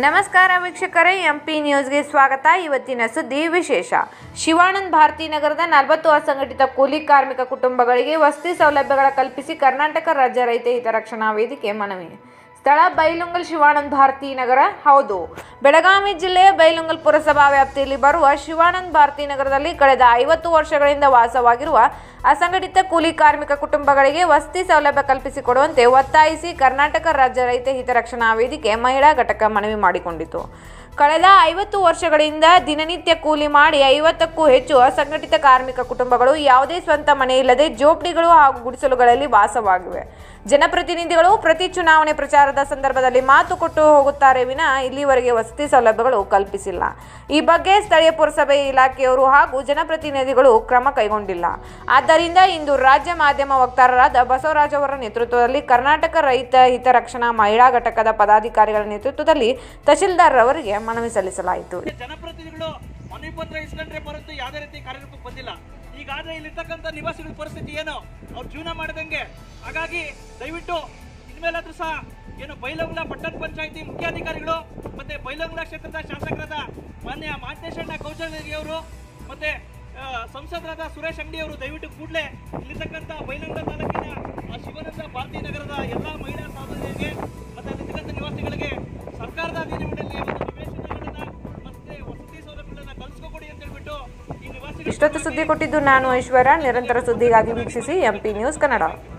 ನಮಸ್ಕಾರ ವೀಕ್ಷಕರೇ ಎಂಪಿ ನ್ಯೂಸ್ಗೆ ಸ್ವಾಗತ ಇವತ್ತಿನ ಸುದ್ದಿ ವಿಶೇಷ ಶಿವಾನಂದ್ ಭಾರತಿ ನಗರದ ನಲವತ್ತು ಅಸಂಘಟಿತ ಕೂಲಿ ಕಾರ್ಮಿಕ ಕುಟುಂಬಗಳಿಗೆ ವಸತಿ ಸೌಲಭ್ಯಗಳ ಕಲ್ಪಿಸಿ ಕರ್ನಾಟಕ ರಾಜ್ಯ ರೈತ ಹಿತರಕ್ಷಣಾ ವೇದಿಕೆ ಮನವಿ ಸ್ಥಳ ಬೈಲುಂಗಲ್ ಶಿವಾನಂದ್ ಭಾರತಿ ನಗರ ಹೌದು ಬೆಳಗಾವಿ ಜಿಲ್ಲೆಯ ಬೈಲುಂಗಲ್ ಪುರಸಭಾ ವ್ಯಾಪ್ತಿಯಲ್ಲಿ ಬರುವ ಶಿವಾನಂದ್ ಭಾರತಿ ನಗರದಲ್ಲಿ ಕಳೆದ ಐವತ್ತು ವರ್ಷಗಳಿಂದ ವಾಸವಾಗಿರುವ ಅಸಂಘಟಿತ ಕೂಲಿ ಕಾರ್ಮಿಕ ಕುಟುಂಬಗಳಿಗೆ ವಸತಿ ಸೌಲಭ್ಯ ಕಲ್ಪಿಸಿಕೊಡುವಂತೆ ಒತ್ತಾಯಿಸಿ ಕರ್ನಾಟಕ ರಾಜ್ಯ ರೈತ ಹಿತರಕ್ಷಣಾ ವೇದಿಕೆ ಮಹಿಳಾ ಘಟಕ ಮನವಿ ಮಾಡಿಕೊಂಡಿತು ಕಳೆದ ಐವತ್ತು ವರ್ಷಗಳಿಂದ ದಿನನಿತ್ಯ ಕೂಲಿ ಮಾಡಿ ಐವತ್ತಕ್ಕೂ ಹೆಚ್ಚು ಅಸಂಘಟಿತ ಕಾರ್ಮಿಕ ಕುಟುಂಬಗಳು ಯಾವುದೇ ಸ್ವಂತ ಮನೆ ಇಲ್ಲದೆ ಜೋಪಡಿಗಳು ಹಾಗೂ ಗುಡಿಸಲುಗಳಲ್ಲಿ ವಾಸವಾಗಿವೆ ಜನಪ್ರತಿನಿಧಿಗಳು ಪ್ರತಿ ಚುನಾವಣೆ ಪ್ರಚಾರದ ಸಂದರ್ಭದಲ್ಲಿ ಮಾತು ಕೊಟ್ಟು ಹೋಗುತ್ತಾರೆ ವಿನ ಇಲ್ಲಿವರೆಗೆ ವಸತಿ ಸೌಲಭ್ಯಗಳು ಕಲ್ಪಿಸಿಲ್ಲ ಈ ಬಗ್ಗೆ ಸ್ಥಳೀಯ ಪುರಸಭೆ ಇಲಾಖೆಯವರು ಹಾಗೂ ಜನಪ್ರತಿನಿಧಿಗಳು ಕ್ರಮ ಕೈಗೊಂಡಿಲ್ಲ ಆದ್ದರಿಂದ ಇಂದು ರಾಜ್ಯ ಮಾಧ್ಯಮ ವಕ್ತಾರರಾದ ಬಸವರಾಜ್ ಅವರ ನೇತೃತ್ವದಲ್ಲಿ ಕರ್ನಾಟಕ ರೈತ ಹಿತರಕ್ಷಣಾ ಮಹಿಳಾ ಘಟಕದ ಪದಾಧಿಕಾರಿಗಳ ನೇತೃತ್ವದಲ್ಲಿ ತಹಶೀಲ್ದಾರ್ ಅವರಿಗೆ ಮನವಿ ಸಲ್ಲಿಸಲಾಯಿತು ಜನಪ್ರತಿನಿಧಿಗಳು ಮನವಿ ಪತ್ರ ಇಸ್ಕೊಂಡ್ರೆ ಹೊರತು ಯಾವುದೇ ರೀತಿ ಕಾರ್ಯಕ್ರಮಕ್ಕೆ ಬಂದಿಲ್ಲ ಈಗಾದ್ರೆ ಇಲ್ಲಿರ್ತಕ್ಕಂಥ ನಿವಾಸಿಗಳ ಪರಿಸ್ಥಿತಿ ಏನು ಅವ್ರು ಜೀವನ ಮಾಡದಂಗೆ ಹಾಗಾಗಿ ದಯವಿಟ್ಟು ಇನ್ಮೇಲಾದ್ರೂ ಸಹ ಏನು ಬೈಲಂಗ್ಲ ಪಟ್ಟಣ ಪಂಚಾಯತಿ ಮುಖ್ಯಾಧಿಕಾರಿಗಳು ಮತ್ತೆ ಬೈಲಂಗ್ಲ ಕ್ಷೇತ್ರದ ಶಾಸಕರಾದ ಮಾನ್ಯ ಮಾಂತೇಶಣ್ಣ ಕೌಶಲ್ಯವರು ಮತ್ತೆ ಆ, ಸಂಸದರಾದ ಸುರೇಶ್ ಅಂಗಡಿ ಅವರು ದಯವಿಟ್ಟು ಕೂಡಲೇ ಇಲ್ಲಿರ್ತಕ್ಕಂಥ ಬೈಲಂಗ್ಲ ತಾಲೂಕಿನ ಆ ಶಿವಾನಂದ ಭಾರತೀಯ ನಗರದ ಎಲ್ಲ ಮಹಿಳಾ ಸಹೋದರಿಯರಿಗೆ ಮತ್ತೆ ಅಲ್ಲಿರ್ತಕ್ಕಂಥ ನಿವಾಸಿಗಳಿಗೆ ಸರ್ಕಾರದ ಅಧೀನದಲ್ಲಿ ಒಂದು ನಿವೇಶನಗಳನ್ನ ಮತ್ತೆ ವಸತಿ ಸೌಲಭ್ಯಗಳನ್ನ ಕಲ್ಸ್ಕೊಕೊಡಿ ಅಂತ ಹೇಳ್ಬಿಟ್ಟು ಈ ನಿವಾಸಿಗಳು ಇಷ್ಟೊತ್ತು ಸುದ್ದಿ ಕೊಟ್ಟಿದ್ದು ನಾನು ಐಶ್ವರ್ಯ ನಿರಂತರ ಸುದ್ದಿಗಾಗಿ ವೀಕ್ಷಿಸಿ ಎಂಪಿ ನ್ಯೂಸ್ ಕನ್ನಡ